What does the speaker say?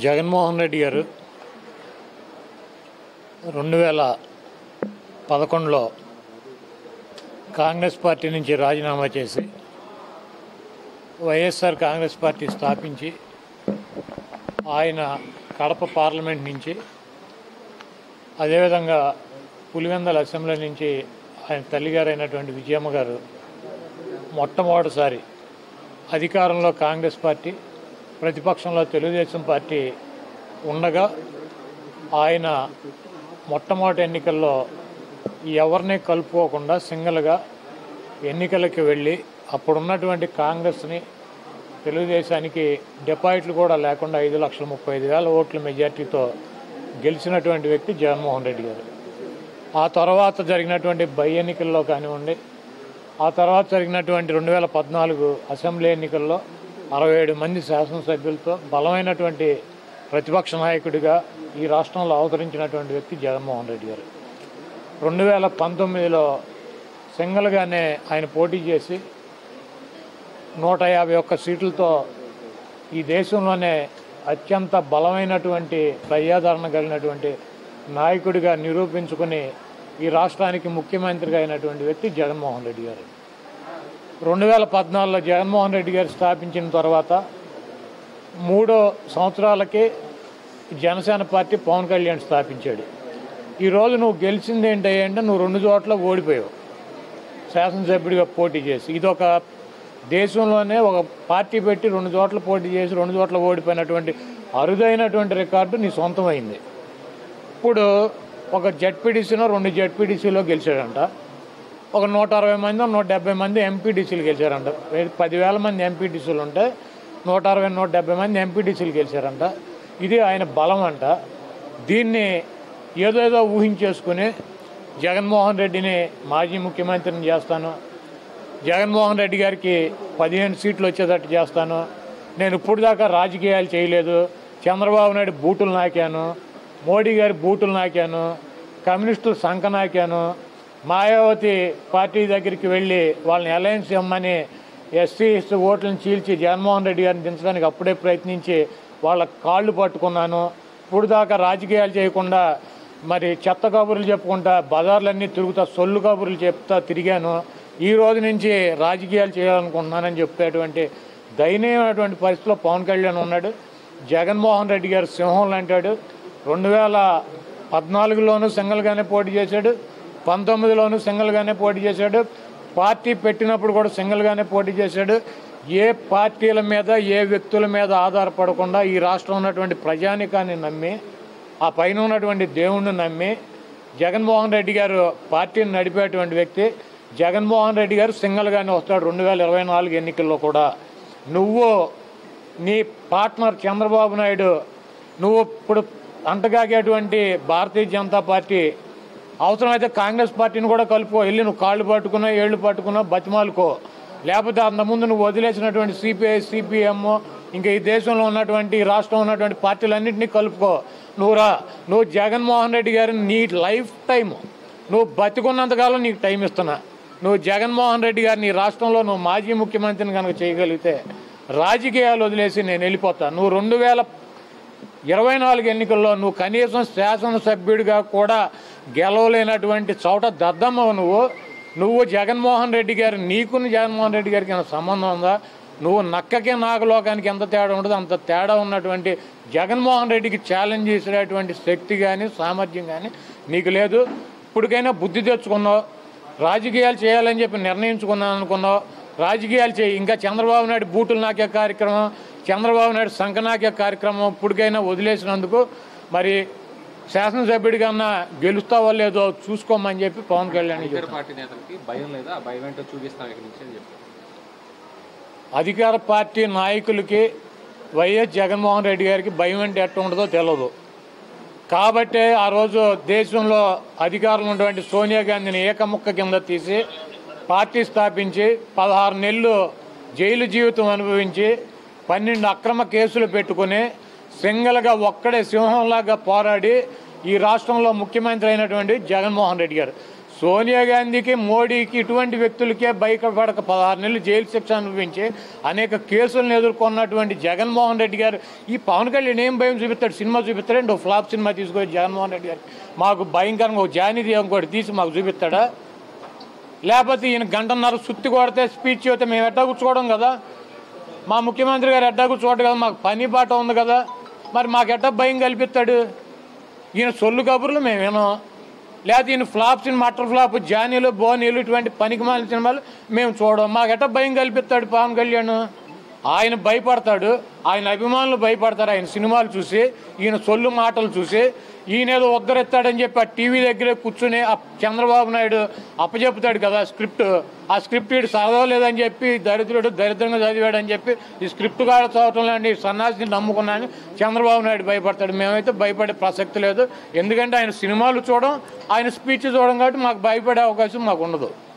జగన్మోహన్ రెడ్డి గారు రెండు వేల పదకొండులో కాంగ్రెస్ పార్టీ నుంచి రాజీనామా చేసి వైఎస్ఆర్ కాంగ్రెస్ పార్టీ స్థాపించి ఆయన కడప పార్లమెంట్ నుంచి అదేవిధంగా పులివెందల అసెంబ్లీ నుంచి ఆయన తల్లిగారైనటువంటి విజయమ్మ గారు మొట్టమొదటిసారి అధికారంలో కాంగ్రెస్ పార్టీ ప్రతిపక్షంలో తెలుగుదేశం పార్టీ ఉండగా ఆయన మొట్టమొదటి ఎన్నికల్లో ఎవరిని కలుపుకోకుండా సింగిల్గా ఎన్నికలకి వెళ్ళి అప్పుడున్నటువంటి కాంగ్రెస్ని తెలుగుదేశానికి డిపాజిట్లు కూడా లేకుండా ఐదు లక్షల ముప్పై ఐదు వేల ఓట్ల మెజార్టీతో గెలిచినటువంటి వ్యక్తి జగన్మోహన్ రెడ్డి గారు ఆ తర్వాత జరిగినటువంటి బై ఎన్నికల్లో కానివ్వండి ఆ తర్వాత జరిగినటువంటి రెండు వేల పద్నాలుగు అసెంబ్లీ ఎన్నికల్లో అరవై ఏడు మంది శాసనసభ్యులతో బలమైనటువంటి ప్రతిపక్ష నాయకుడిగా ఈ రాష్ట్రంలో అవతరించినటువంటి వ్యక్తి జగన్మోహన్ రెడ్డి గారు రెండు వేల పంతొమ్మిదిలో సింగిల్గానే ఆయన పోటీ చేసి నూట యాభై ఒక్క సీట్లతో ఈ దేశంలోనే అత్యంత బలమైనటువంటి ప్రజాదరణ కలిగినటువంటి నాయకుడిగా నిరూపించుకుని ఈ రాష్ట్రానికి ముఖ్యమంత్రిగా అయినటువంటి వ్యక్తి జగన్మోహన్ రెడ్డి గారు రెండు వేల పద్నాలుగులో జగన్మోహన్ రెడ్డి గారు స్థాపించిన తర్వాత మూడో సంవత్సరాలకి జనసేన పార్టీ పవన్ కళ్యాణ్ స్థాపించాడు ఈరోజు నువ్వు గెలిచింది ఏంటి అంటే నువ్వు రెండు చోట్ల ఓడిపోయావు శాసనసభ్యుడిగా పోటీ చేసి ఇది ఒక దేశంలోనే ఒక పార్టీ పెట్టి రెండు చోట్ల పోటీ చేసి రెండు చోట్ల ఓడిపోయినటువంటి అరుదైనటువంటి రికార్డు నీ సొంతమైంది ఇప్పుడు ఒక జడ్పీడీసీలో రెండు జడ్పీడీసీలో గెలిచాడంట ఒక నూట అరవై మంది నూట డెబ్బై మంది ఎంపీడీసీలు గెలిచారంట ఏ- పదివేల మంది ఎంపీడీసీలు ఉంటే నూట అరవై నూట డెబ్బై మంది ఎంపీడీసీలు గెలిచారంట ఇది ఆయన బలం అంట దీన్ని ఏదేదో ఊహించేసుకుని జగన్మోహన్ రెడ్డిని మాజీ ముఖ్యమంత్రిని చేస్తాను జగన్మోహన్ రెడ్డి గారికి పదిహేను సీట్లు వచ్చేటట్టు చేస్తాను నేను ఇప్పుడు దాకా రాజకీయాలు చేయలేదు చంద్రబాబు నాయుడు బూటులు నాకాను మోడీ గారి బూటులు నాకాను కమ్యూనిస్టులు సంఖ నాకాను మాయావతి పార్టీ దగ్గరికి వెళ్ళి వాళ్ళని అలయన్స్ ఇమ్మని ఎస్సీ ఎస్టీ ఓట్లను చీల్చి జగన్మోహన్ రెడ్డి గారిని దించడానికి అప్పుడే ప్రయత్నించి వాళ్ళ కాళ్ళు పట్టుకున్నాను ఇప్పుడు దాకా రాజకీయాలు చేయకుండా మరి చెత్త కబుర్లు చెప్పుకుంటా బజార్లన్నీ తిరుగుతా సొల్లు కబుర్లు చెప్తా తిరిగాను ఈ రోజు నుంచి రాజకీయాలు చేయాలనుకుంటున్నానని చెప్పేటువంటి దయనీయమైనటువంటి పరిస్థితిలో పవన్ కళ్యాణ్ ఉన్నాడు జగన్మోహన్ రెడ్డి గారు సింహం లాంటాడు రెండు వేల పద్నాలుగులోనూ సింగిల్గానే పోటీ చేశాడు పంతొమ్మిదిలోనూ సింగిల్గానే పోటీ చేశాడు పార్టీ పెట్టినప్పుడు కూడా సింగిల్గానే పోటీ చేశాడు ఏ పార్టీల మీద ఏ వ్యక్తుల మీద ఆధారపడకుండా ఈ రాష్ట్రంలో ఉన్నటువంటి ప్రజానికాన్ని నమ్మి ఆ పైన ఉన్నటువంటి దేవుణ్ణి నమ్మి జగన్మోహన్ రెడ్డి గారు పార్టీని నడిపేటువంటి వ్యక్తి జగన్మోహన్ రెడ్డి గారు సింగిల్గానే వస్తాడు రెండు వేల ఇరవై నాలుగు ఎన్నికల్లో కూడా నువ్వు నీ పార్ట్నర్ చంద్రబాబు నాయుడు నువ్వు ఇప్పుడు అంటగాగేటువంటి భారతీయ జనతా పార్టీ అవసరమైతే కాంగ్రెస్ పార్టీని కూడా కలుపుకో వెళ్ళి నువ్వు కాళ్ళు పట్టుకున్నా ఏళ్ళు పట్టుకున్నా బతిమాలుకో లేకపోతే అంతకుముందు నువ్వు వదిలేసినటువంటి సిపిఐ సిపిఎం ఇంకా ఈ దేశంలో ఉన్నటువంటి ఈ రాష్ట్రంలో ఉన్నటువంటి పార్టీలన్నింటినీ కలుపుకో నువ్వు రా నువ్వు జగన్మోహన్ రెడ్డి గారిని నీ లైఫ్ టైం నువ్వు బతికున్నంతకాలం నీకు టైం ఇస్తున్నా నువ్వు జగన్మోహన్ రెడ్డి గారిని ఈ రాష్ట్రంలో నువ్వు మాజీ ముఖ్యమంత్రిని కనుక చేయగలిగితే రాజకీయాలు వదిలేసి నేను వెళ్ళిపోతా నువ్వు రెండు వేల ఇరవై నాలుగు ఎన్నికల్లో నువ్వు కనీసం శాసనసభ్యుడిగా కూడా గెలవలేనటువంటి చోట దద్దమ్మ నువ్వు నువ్వు జగన్మోహన్ రెడ్డి గారు నీకుని జగన్మోహన్ రెడ్డి గారికి ఏమైనా సంబంధం ఉందా నువ్వు నక్కకి నాగలోకానికి ఎంత తేడా ఉండదో అంత తేడా ఉన్నటువంటి జగన్మోహన్ రెడ్డికి ఛాలెంజ్ చేసేటువంటి శక్తి కానీ సామర్థ్యం కానీ నీకు లేదు ఇప్పటికైనా బుద్ధి తెచ్చుకున్నావు రాజకీయాలు చేయాలని చెప్పి నిర్ణయించుకున్నాను అనుకున్నావు రాజకీయాలు చేయి ఇంకా చంద్రబాబు నాయుడు బూటులు నాకే కార్యక్రమం చంద్రబాబు నాయుడు సంకనాకే కార్యక్రమం ఇప్పటికైనా వదిలేసినందుకు మరి శాసనసభ్యుడి కన్నా గెలుస్తావో లేదో చూసుకోమని చెప్పి పవన్ కళ్యాణ్ ఇతర చెప్పారు పార్టీ నేతలకి భయం లేదా ఆ భయం ఏంటో చూపిస్తాం ఇక్కడి నుంచి అని చెప్పి అధికార పార్టీ నాయకులకి వైఎస్ జగన్మోహన్ రెడ్డి గారికి భయం అంటే ఎట్ట ఉండదో తెలియదు కాబట్టే ఆ రోజు దేశంలో అధికారంలో ఉన్నటువంటి సోనియా గాంధీని ఏకముక్క కింద తీసి పార్టీ స్థాపించి పదహారు నెలలు జైలు జీవితం అనుభవించి పన్నెండు అక్రమ కేసులు పెట్టుకుని సింగల్గా ఒక్కడే సింహంలాగా పోరాడి ఈ రాష్ట్రంలో ముఖ్యమంత్రి అయినటువంటి జగన్మోహన్ రెడ్డి గారు సోనియా గాంధీకి మోడీకి ఇటువంటి వ్యక్తులకే బయటపడక పదహారు నెలలు జైలు శిక్ష అనుభవించి అనేక కేసులను ఎదుర్కొన్నటువంటి జగన్మోహన్ రెడ్డి గారు ఈ పవన్ కళ్యాణ్ ఏం భయం చూపిస్తాడు సినిమా చూపిస్తాడండి ఓ ఫ్లాప్ సినిమా తీసుకొని జగన్మోహన్ రెడ్డి గారు మాకు భయంకరంగా ఒక జానీది ఇంకోటి తీసి మాకు చూపిస్తాడా లేకపోతే ఈయన గంటన్నర సుత్తి కొడితే స్పీచ్ చెబితే మేము ఎట్టా కూర్చోవడం కదా మా ముఖ్యమంత్రి గారు ఎట్టా కూర్చోవడం కదా మాకు పని బాట ఉంది కదా మరి మాకు ఎట్టా భయం కల్పిస్తాడు ఈయన సొల్లు కబుర్లు మేము వినాం లేకపోతే ఈయన ఫ్లాప్ సినిమా మటర్ ఫ్లాప్ జానీలు బోనీలు ఇటువంటి పనికి మాలిన సినిమాలు మేము చూడం మాకు ఎట్ట భయం కల్పిస్తాడు పవన్ కళ్యాణ్ ఆయన భయపడతాడు ఆయన అభిమానులు భయపడతారు ఆయన సినిమాలు చూసి ఈయన సొల్లు మాటలు చూసి ఈయన ఏదో ఉద్ధరిస్తాడని చెప్పి ఆ టీవీ దగ్గరే కూర్చుని ఆ చంద్రబాబు నాయుడు అప్పచెపుతాడు కదా స్క్రిప్ట్ ఆ స్క్రిప్ట్ వీడు చదవలేదని చెప్పి దరిద్రుడు దరిద్రంగా చదివాడని చెప్పి ఈ స్క్రిప్ట్ కాడ చదవటం లాంటి సన్నాసిని నమ్ముకున్నాను చంద్రబాబు నాయుడు భయపడతాడు మేమైతే భయపడే ప్రసక్తి లేదు ఎందుకంటే ఆయన సినిమాలు చూడడం ఆయన స్పీచ్ చూడడం కాబట్టి మాకు భయపడే అవకాశం మాకు ఉండదు